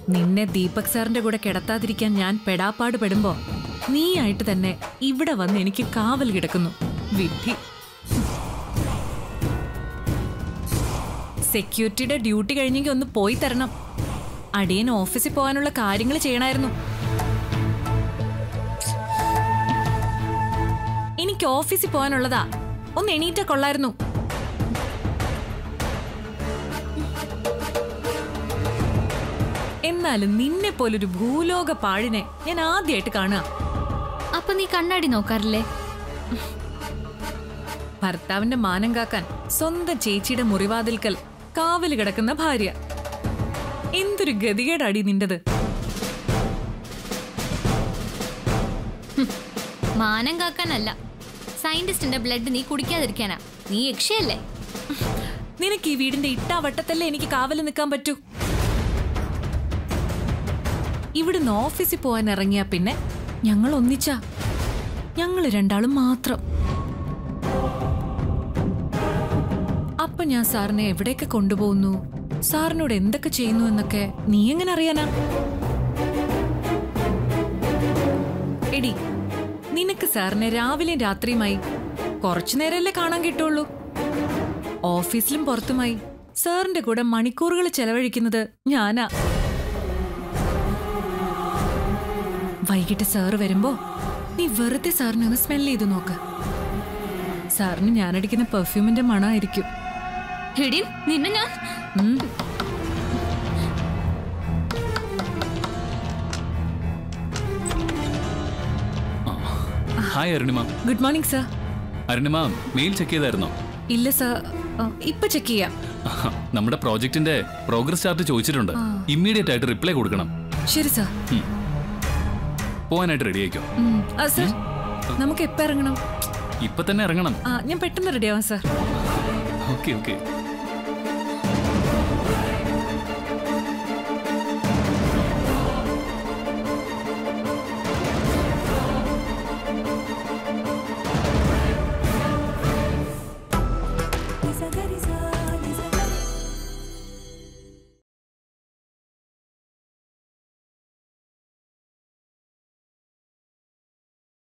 നിന്നെ ദീപക് സാറിന്റെ കൂടെ കിടത്താതിരിക്കാൻ ഞാൻ പെടാപ്പാട് പെടുമ്പോ നീയായിട്ട് തന്നെ ഇവിടെ വന്ന് എനിക്ക് കാവൽ കിടക്കുന്നു വിധി സെക്യൂരിറ്റിയുടെ ഡ്യൂട്ടി കഴിഞ്ഞെങ്കിൽ ഒന്ന് പോയി തരണം അടിയൻ ഓഫീസിൽ പോകാനുള്ള കാര്യങ്ങൾ ചെയ്യണമായിരുന്നു എനിക്ക് ഓഫീസിൽ പോകാനുള്ളതാ ഒന്ന് എണീറ്റ കൊള്ളായിരുന്നു എന്നാലും നിന്നെ പോലൊരു ഭൂലോക പാഴിനെ ഞാൻ ആദ്യമായിട്ട് കാണുക അപ്പൊ നീ കണ്ണാടി നോക്കാറില്ലേ ഭർത്താവിന്റെ മാനം കാക്കാൻ സ്വന്തം ചേച്ചിയുടെ മുറിവാതിൽക്കൽ കാവല് കിടക്കുന്ന ഭാര്യ എന്തൊരു ഗതികേടാടി നിന്റത് മാനം കാക്കാനല്ല സയന്റിസ്റ്റിന്റെ ബ്ലഡ് നീ കുടിക്കാതിരിക്കാനാ നീ യക്ഷയല്ലേ നിനക്ക് ഈ വീടിന്റെ ഇട്ടാവട്ടത്തല്ലേ എനിക്ക് കാവല് നിൽക്കാൻ പറ്റൂ ഇവിടുന്ന് ഓഫീസിൽ പോകാൻ ഇറങ്ങിയ പിന്നെ ഞങ്ങൾ ഒന്നിച്ചാ ഞങ്ങൾ രണ്ടാളും മാത്രം അപ്പൊ ഞാൻ സാറിനെ എവിടെയൊക്കെ കൊണ്ടുപോകുന്നു സാറിനോട് എന്തൊക്കെ ചെയ്യുന്നു എന്നൊക്കെ നീ എങ്ങനെ അറിയാനാ എടി നിനക്ക് സാറിനെ രാവിലെയും രാത്രിയുമായി കുറച്ചു നേരമല്ലേ കാണാൻ കിട്ടുള്ളൂ ഓഫീസിലും പുറത്തുമായി സാറിന്റെ കൂടെ മണിക്കൂറുകൾ ചെലവഴിക്കുന്നത് ഞാനാ വൈകിട്ട് സാറ് വരുമ്പോ നീ വെറുതെ സാറിനെ ഒന്ന് സ്മെൽ ചെയ്ത് നോക്ക് സാറിന് ഞാനടിക്കുന്ന പെർഫ്യൂമിന്റെ മണമായിരിക്കും എടി നിന്നെ ഞാൻ ഉം. Hi Arunima good morning sir Arunima mail check ചെയ്തായിരുന്നോ ഇല്ല സാർ ഇപ്പൊ ചെക്ക് ചെയ്യാം നമ്മുടെ പ്രോജക്റ്റിന്റെ പ്രോഗ്രസ് ചാർട്ട് ചോദിച്ചിട്ടുണ്ട് ഇമ്മീഡിയറ്റ് ആയിട്ട് റിപ്ലൈ കൊടുക്കണം ശരി സാർ പോകാനായിട്ട് റെഡി ആയിക്കോ ഉം. ആ, സാർ നമുക്ക് എപ്പോ ഇറങ്ങണം ഇപ്പൊ തന്നെ ഇറങ്ങണം ആ ഞാൻ പെട്ടെന്ന് റെഡിയാവാം സാർ ഓക്കെ ഓക്കെ